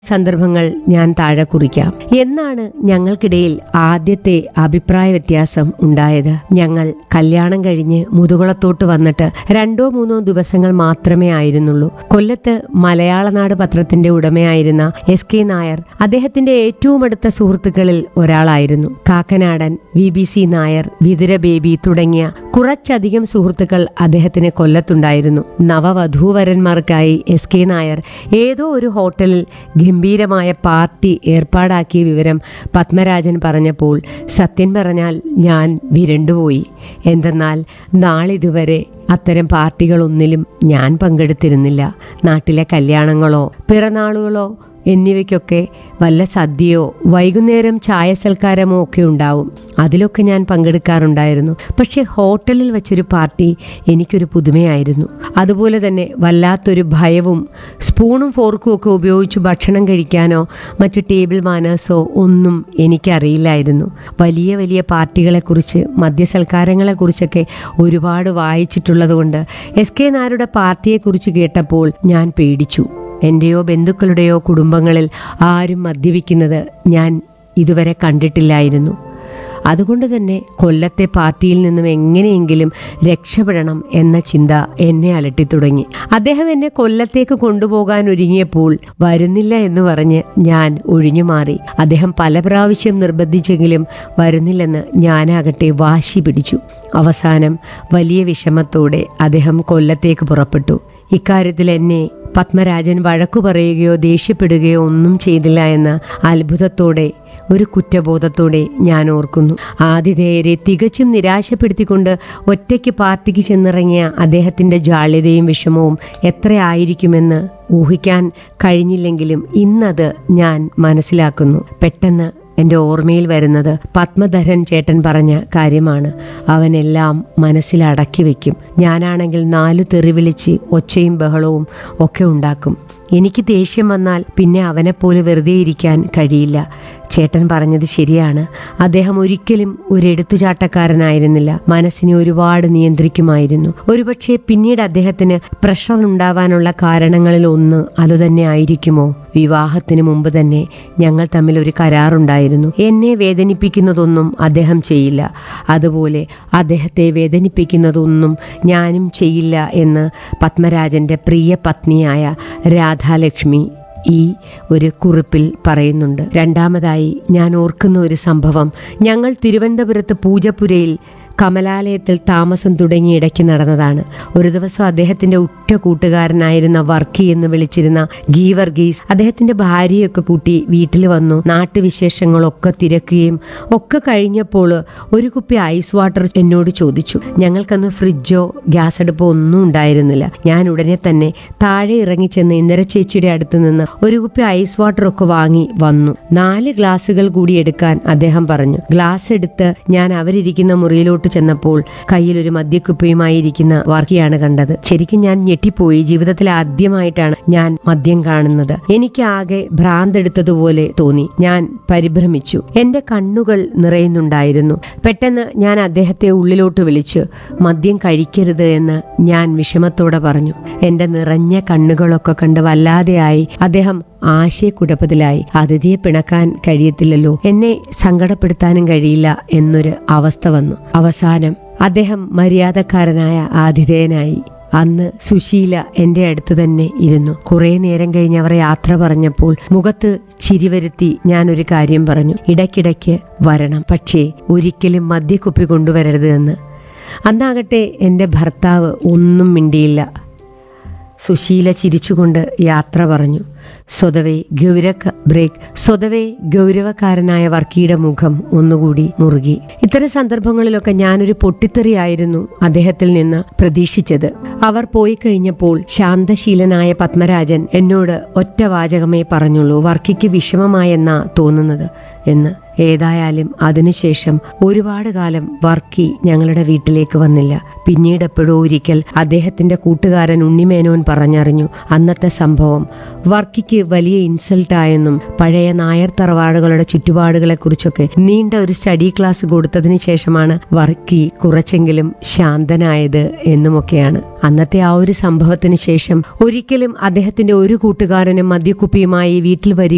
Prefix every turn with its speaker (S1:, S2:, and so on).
S1: സന്ദർഭങ്ങൾ ഞാൻ താഴെ കുറിക്കാം എന്നാണ് ഞങ്ങൾക്കിടയിൽ ആദ്യത്തെ അഭിപ്രായ വ്യത്യാസം ഉണ്ടായത് ഞങ്ങൾ കല്യാണം കഴിഞ്ഞ് മുതുകുളത്തോട്ട് വന്നിട്ട് രണ്ടോ മൂന്നോ ദിവസങ്ങൾ മാത്രമേ ആയിരുന്നുള്ളൂ കൊല്ലത്ത് മലയാളനാട് പത്രത്തിന്റെ ഉടമയായിരുന്ന എസ് കെ നായർ അദ്ദേഹത്തിന്റെ ഏറ്റവും അടുത്ത സുഹൃത്തുക്കളിൽ ഒരാളായിരുന്നു Kakkanadan V B C Nair Vithura Baby തുടങ്ങിയ കുറച്ചധികം സുഹൃത്തുക്കൾ അദ്ദേഹത്തിന് കൊല്ലത്തുണ്ടായിരുന്നു നവവധൂവരന്മാർക്കായി എസ് കെ നായർ ഏതോ ഒരു ഹോട്ടലിൽ ഗംഭീരമായ പാർട്ടി ഏർപ്പാടാക്കിയ വിവരം പത്മരാജൻ പറഞ്ഞപ്പോൾ സത്യം പറഞ്ഞാൽ ഞാൻ വിരണ്ടുപോയി എന്തെന്നാൽ നാളിതുവരെ അത്തരം പാർട്ടികളൊന്നിലും ഞാൻ പങ്കെടുത്തിരുന്നില്ല നാട്ടിലെ കല്യാണങ്ങളോ പിറന്നാളുകളോ എന്നിവയ്ക്കൊക്കെ വല്ല സദ്യയോ വൈകുന്നേരം ചായ സൽക്കാരമോ ഒക്കെ ഉണ്ടാവും അതിലൊക്കെ ഞാൻ പങ്കെടുക്കാറുണ്ടായിരുന്നു പക്ഷേ ഹോട്ടലിൽ വെച്ചൊരു പാർട്ടി എനിക്കൊരു പുതുമയായിരുന്നു അതുപോലെ തന്നെ വല്ലാത്തൊരു ഭയവും സ്പൂണും ഫോർക്കും ഒക്കെ ഉപയോഗിച്ച് ഭക്ഷണം കഴിക്കാനോ മറ്റു ടേബിൾ മാനേഴ്സോ ഒന്നും എനിക്കറിയില്ലായിരുന്നു വലിയ വലിയ പാർട്ടികളെക്കുറിച്ച് മദ്യസൽക്കാരങ്ങളെക്കുറിച്ചൊക്കെ ഒരുപാട് വായിച്ചിട്ടുള്ളതുകൊണ്ട് എസ് കെ നായരുടെ പാർട്ടിയെക്കുറിച്ച് കേട്ടപ്പോൾ ഞാൻ പേടിച്ചു എൻ്റെയോ ബന്ധുക്കളുടെയോ കുടുംബങ്ങളിൽ ആരും മദ്യപിക്കുന്നത് ഞാൻ ഇതുവരെ കണ്ടിട്ടില്ലായിരുന്നു അതുകൊണ്ട് തന്നെ കൊല്ലത്തെ പാർട്ടിയിൽ നിന്നും എങ്ങനെയെങ്കിലും രക്ഷപ്പെടണം എന്ന ചിന്ത എന്നെ അലട്ടിത്തുടങ്ങി അദ്ദേഹം എന്നെ കൊല്ലത്തേക്ക് കൊണ്ടുപോകാൻ ഒരുങ്ങിയപ്പോൾ വരുന്നില്ല എന്ന് പറഞ്ഞ് ഞാൻ ഒഴിഞ്ഞു മാറി അദ്ദേഹം പല പ്രാവശ്യം നിർബന്ധിച്ചെങ്കിലും വരുന്നില്ലെന്ന് ഞാനാകട്ടെ വാശി പിടിച്ചു അവസാനം വലിയ വിഷമത്തോടെ അദ്ദേഹം കൊല്ലത്തേക്ക് പുറപ്പെട്ടു ഇക്കാര്യത്തിൽ എന്നെ പത്മരാജൻ വഴക്കു പറയുകയോ ദേഷ്യപ്പെടുകയോ ഒന്നും ചെയ്തില്ല എന്ന അത്ഭുതത്തോടെ ഒരു കുറ്റബോധത്തോടെ ഞാൻ ഓർക്കുന്നു ആതിഥേയരെ തികച്ചും നിരാശപ്പെടുത്തിക്കൊണ്ട് ഒറ്റയ്ക്ക് പാർട്ടിക്ക് ചെന്നിറങ്ങിയ അദ്ദേഹത്തിൻ്റെ ജാള്യതയും വിഷമവും എത്രയായിരിക്കുമെന്ന് ഊഹിക്കാൻ കഴിഞ്ഞില്ലെങ്കിലും ഇന്നത് ഞാൻ മനസ്സിലാക്കുന്നു പെട്ടെന്ന് എൻ്റെ ഓർമ്മയിൽ വരുന്നത് പത്മധരൻ ചേട്ടൻ പറഞ്ഞ കാര്യമാണ് അവനെല്ലാം മനസ്സിലടക്കി വയ്ക്കും ഞാനാണെങ്കിൽ നാലു തെറി വിളിച്ച് ഒച്ചയും ബഹളവും ഒക്കെ ഉണ്ടാക്കും എനിക്ക് ദേഷ്യം വന്നാൽ പിന്നെ അവനെപ്പോലെ വെറുതെ ഇരിക്കാൻ കഴിയില്ല ചേട്ടൻ പറഞ്ഞത് ശരിയാണ് അദ്ദേഹം ഒരിക്കലും ഒരു എടുത്തുചാട്ടക്കാരനായിരുന്നില്ല മനസ്സിനെ ഒരുപാട് നിയന്ത്രിക്കുമായിരുന്നു ഒരുപക്ഷെ പിന്നീട് അദ്ദേഹത്തിന് പ്രഷർ ഉണ്ടാവാനുള്ള കാരണങ്ങളിൽ ഒന്ന് അതുതന്നെ ആയിരിക്കുമോ വിവാഹത്തിന് മുമ്പ് തന്നെ ഞങ്ങൾ തമ്മിൽ ഒരു കരാറുണ്ടായിരുന്നു എന്നെ വേദനിപ്പിക്കുന്നതൊന്നും അദ്ദേഹം ചെയ്യില്ല അതുപോലെ അദ്ദേഹത്തെ വേദനിപ്പിക്കുന്നതൊന്നും ഞാനും ചെയ്യില്ല എന്ന് പത്മരാജന്റെ പ്രിയ പത്നിയായ രാധാലക്ഷ്മി ഈ ഒരു കുറിപ്പിൽ പറയുന്നുണ്ട് രണ്ടാമതായി ഞാൻ ഓർക്കുന്ന ഒരു സംഭവം ഞങ്ങൾ തിരുവനന്തപുരത്ത് പൂജപ്പുരയിൽ കമലാലയത്തിൽ താമസം തുടങ്ങി ഇടയ്ക്ക് നടന്നതാണ് ഒരു ദിവസം അദ്ദേഹത്തിന്റെ ഉറ്റ കൂട്ടുകാരനായിരുന്ന വർക്കി എന്ന് വിളിച്ചിരുന്ന ഗീ വർഗീസ് അദ്ദേഹത്തിന്റെ ഭാര്യയൊക്കെ കൂട്ടി വീട്ടിൽ വന്നു നാട്ടുവിശേഷങ്ങളൊക്കെ തിരക്കുകയും ഒക്കെ കഴിഞ്ഞപ്പോൾ ഒരു കുപ്പി ഐസ് വാട്ടർ എന്നോട് ചോദിച്ചു ഞങ്ങൾക്കന്ന് ഫ്രിഡ്ജോ ഗ്യാസ് അടുപ്പോ ഒന്നും ഉണ്ടായിരുന്നില്ല ഞാൻ ഉടനെ തന്നെ താഴെ ഇറങ്ങിച്ചെന്ന് ഇന്ദിര ചേച്ചിയുടെ അടുത്ത് നിന്ന് ഒരു കുപ്പി ഐസ് വാട്ടർ ഒക്കെ വാങ്ങി വന്നു നാല് ഗ്ലാസുകൾ കൂടി എടുക്കാൻ അദ്ദേഹം പറഞ്ഞു ഗ്ലാസ് എടുത്ത് ഞാൻ അവരിരിക്കുന്ന മുറിയിലോട്ട് ചെന്നപ്പോൾ കയ്യിൽ ഒരു മദ്യക്കുപ്പിയുമായി ഇരിക്കുന്ന വർക്കിയാണ് കണ്ടത് ശരിക്കും ഞാൻ ഞെട്ടിപ്പോയി ജീവിതത്തിൽ ആദ്യമായിട്ടാണ് ഞാൻ മദ്യം കാണുന്നത് എനിക്ക് ആകെ ഭ്രാന്തെടുത്തതുപോലെ തോന്നി ഞാൻ പരിഭ്രമിച്ചു എന്റെ കണ്ണുകൾ നിറയുന്നുണ്ടായിരുന്നു പെട്ടെന്ന് ഞാൻ അദ്ദേഹത്തെ ഉള്ളിലോട്ട് വിളിച്ചു മദ്യം കഴിക്കരുത് എന്ന് ഞാൻ വിഷമത്തോടെ പറഞ്ഞു എന്റെ നിറഞ്ഞ കണ്ണുകളൊക്കെ കണ്ട് വല്ലാതെയായി അദ്ദേഹം ആശയക്കുഴപ്പത്തിലായി അതിഥിയെ പിണക്കാൻ കഴിയത്തില്ലല്ലോ എന്നെ സങ്കടപ്പെടുത്താനും കഴിയില്ല എന്നൊരു അവസ്ഥ വന്നു അവസാനം അദ്ദേഹം മര്യാദക്കാരനായ ആതിഥേയനായി അന്ന് സുശീല എന്റെ അടുത്ത് തന്നെ ഇരുന്നു കുറെ നേരം കഴിഞ്ഞ് അവർ യാത്ര പറഞ്ഞപ്പോൾ മുഖത്ത് ചിരിവരുത്തി ഞാൻ ഒരു കാര്യം പറഞ്ഞു ഇടയ്ക്കിടയ്ക്ക് വരണം പക്ഷേ ഒരിക്കലും മദ്യക്കുപ്പി കൊണ്ടുവരരുത് എന്ന് അന്നാകട്ടെ എൻ്റെ ഭർത്താവ് ഒന്നും മിണ്ടിയില്ല സുശീല ചിരിച്ചുകൊണ്ട് യാത്ര പറഞ്ഞു സ്വതവേ ഗൗര ബ്രേക്ക് സ്വതവേ ഗൗരവക്കാരനായ വർക്കിയുടെ മുഖം ഒന്നുകൂടി മുറുകി ഇത്തരം സന്ദർഭങ്ങളിലൊക്കെ ഞാനൊരു പൊട്ടിത്തെറിയായിരുന്നു അദ്ദേഹത്തിൽ നിന്ന് പ്രതീക്ഷിച്ചത് അവർ പോയി കഴിഞ്ഞപ്പോൾ ശാന്തശീലനായ പത്മരാജൻ എന്നോട് ഒറ്റ വാചകമേ പറഞ്ഞുള്ളൂ വർക്കിക്ക് വിഷമമായെന്നാ തോന്നുന്നത് എന്ന് ഏതായാലും അതിനുശേഷം ഒരുപാട് കാലം വർക്കി ഞങ്ങളുടെ വീട്ടിലേക്ക് വന്നില്ല പിന്നീട് എപ്പോഴോ ഒരിക്കൽ അദ്ദേഹത്തിന്റെ കൂട്ടുകാരൻ ഉണ്ണിമേനോൻ പറഞ്ഞറിഞ്ഞു അന്നത്തെ സംഭവം വർക്കിക്ക് വലിയ ഇൻസൾട്ടായെന്നും പഴയ നായർ തറവാടുകളുടെ ചുറ്റുപാടുകളെ കുറിച്ചൊക്കെ നീണ്ട ഒരു സ്റ്റഡി ക്ലാസ് കൊടുത്തതിന് ശേഷമാണ് വർക്കി കുറച്ചെങ്കിലും ശാന്തനായത് എന്നുമൊക്കെയാണ് അന്നത്തെ ആ ഒരു സംഭവത്തിന് ശേഷം ഒരിക്കലും അദ്ദേഹത്തിന്റെ ഒരു കൂട്ടുകാരനും മദ്യക്കുപ്പിയുമായി വീട്ടിൽ വരിക